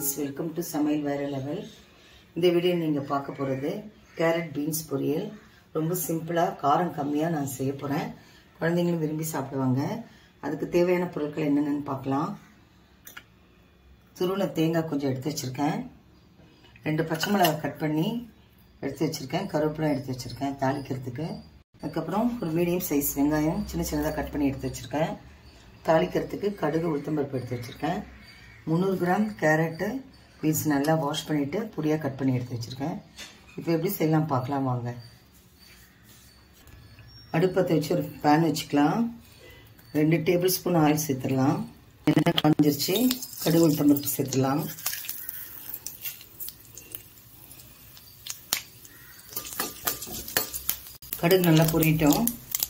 friends welcome to சமையல் வேற level இந்த வீடியோ நீங்கள் பார்க்க போகிறது கேரட் பீன்ஸ் பொரியல் ரொம்ப சிம்பிளாக காரம் கம்மியாக நான் செய்ய போகிறேன் குழந்தைங்களும் விரும்பி சாப்பிடுவாங்க அதுக்கு தேவையான பொருட்கள் என்னென்னு பார்க்கலாம் துருவின தேங்காய் கொஞ்சம் எடுத்து வச்சுருக்கேன் ரெண்டு பச்சை மிளகாய் கட் பண்ணி எடுத்து வச்சுருக்கேன் கருவேப்பிலை எடுத்து வச்சுருக்கேன் தாளிக்கிறதுக்கு அதுக்கப்புறம் ஒரு மீடியம் சைஸ் வெங்காயம் சின்ன சின்னதாக கட் பண்ணி எடுத்து வச்சுருக்கேன் தாளிக்கிறதுக்கு கடுகு உளுத்தம்பருப்பு எடுத்து வச்சுருக்கேன் முந்நூறு கிராம் கேரட்டு பீன்ஸ் நல்லா வாஷ் பண்ணிவிட்டு பொடியாக கட் பண்ணி எடுத்து வச்சுருக்கேன் இப்போ எப்படி செய்யலாம் பார்க்கலாம் வாங்க அடுப்பத்தை வச்சு ஒரு பேன் வச்சுக்கலாம் ரெண்டு டேபிள் ஸ்பூன் ஆயில் சேர்த்துடலாம் எண்ணெய் காஞ்சிருச்சு கடுகு உளுத்தம்பருப்பு சேர்த்துடலாம் கடுகு நல்லா பொரியட்டும்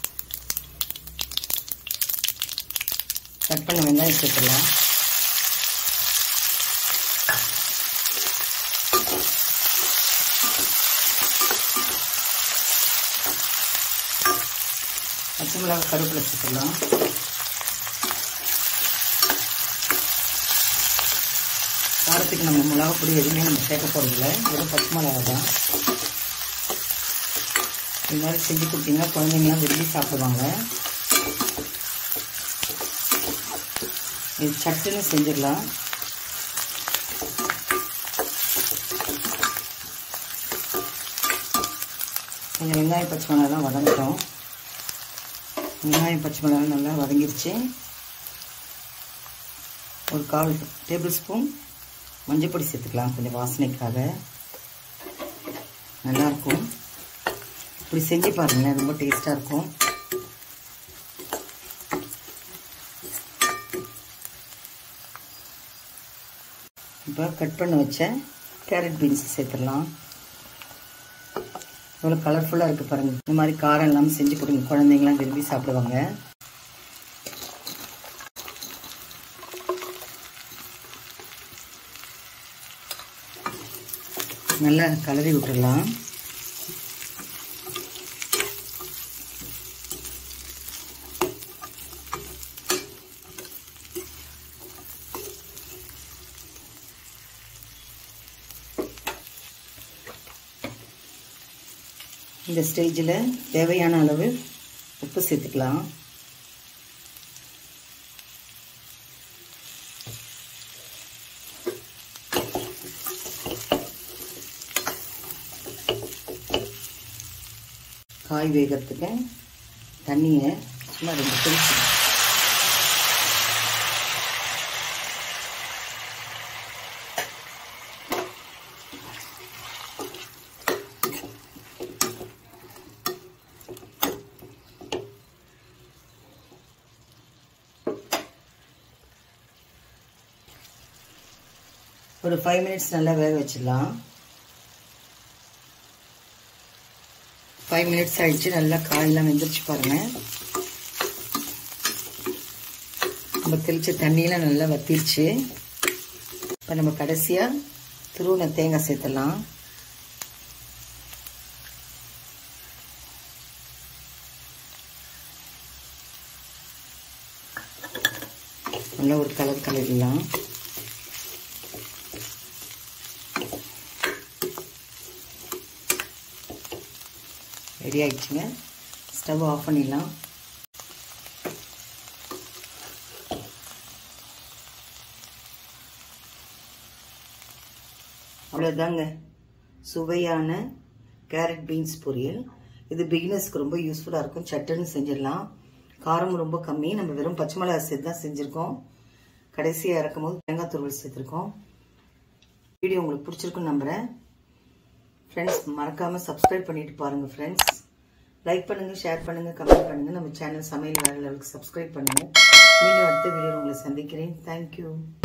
கட் பண்ண வெங்காயம் சேர்த்துடலாம் பச்சை மிளகாய் கருவேப்பிலை சேர்த்துடலாம் காரத்துக்கு நம்ம மிளகா பொடி எதுவுமே நம்ம சேர்க்க போகிறதில்ல வெறும் பச்சை மிளகா தான் இது மாதிரி செஞ்சு கொடுத்தீங்கன்னா குழந்தைங்களாம் விரும்பி சாப்பிடுவாங்க இது சட்டுன்னு செஞ்சிடலாம் கொஞ்சம் வெங்காயம் பச்சை மிளகாலாம் வதங்கிட்டோம் வெங்காயம் பச்சை மிளகாய் நல்லா வதங்கிருச்சு ஒரு கால் டேபிள் ஸ்பூன் மஞ்சள் பொடி சேர்த்துக்கலாம் கொஞ்சம் வாசனைக்காக நல்லாயிருக்கும் இப்படி செஞ்சு பாருங்களேன் ரொம்ப டேஸ்ட்டாக இருக்கும் இப்போ கட் பண்ண வச்ச கேரட் பீன்ஸ் சேர்த்துடலாம் இவ்வளோ கலர்ஃபுல்லாக இருக்குது பாருங்கள் இந்த மாதிரி காரம் இல்லாமல் செஞ்சு கொடுங்க குழந்தைங்களாம் விரும்பி சாப்பிடுவாங்க நல்லா கலரி விட்டுடலாம் இந்த ஸ்டேஜில் தேவையான அளவு உப்பு சேர்த்துக்கலாம் காய் வேகிறதுக்கு தண்ணியை சும்மா ரெண்டு தெளிச்சு ஒரு ஃபைவ் மினிட்ஸ் நல்லா வேக வச்சிடலாம் ஃபைவ் மினிட்ஸ் ஆயிடுச்சு நல்லா காயெல்லாம் வெந்துருச்சு பாருங்க நம்ம தெளிச்ச தண்ணியெலாம் நல்லா வத்திருச்சு இப்போ நம்ம கடைசியாக துருவின தேங்காய் சேர்த்துடலாம் நல்லா ஒரு கலர் கலரிடலாம் ரெடி ஆயிடுச்சுங்க ஸ்டவ் ஆஃப் பண்ணிடலாம் அவ்வளோதாங்க சுவையான கேரட் பீன்ஸ் பொரியல் இது பிகினர்ஸ்க்கு ரொம்ப யூஸ்ஃபுல்லாக இருக்கும் சட்டுன்னு செஞ்சிடலாம் காரம் ரொம்ப கம்மி நம்ம வெறும் பச்சை மிளகா சேர்த்து தான் செஞ்சுருக்கோம் கடைசியாக இறக்கும் போது தேங்காய் துருவல் சேர்த்துருக்கோம் வீடியோ உங்களுக்கு பிடிச்சிருக்குன்னு நம்புகிறேன் ஃப்ரெண்ட்ஸ் மறக்காமல் சப்ஸ்கிரைப் பண்ணிட்டு பாருங்கள் ஃப்ரெண்ட்ஸ் லைக் பண்ணுங்கள் ஷேர் பண்ணுங்கள் கமெண்ட் பண்ணுங்கள் நம்ம சேனல் சமையல் வேறு லெவலுக்கு சப்ஸ்கிரைப் பண்ணுங்கள் மீண்டும் அடுத்த வீடியோ உங்களை சந்திக்கிறேன் தேங்க்யூ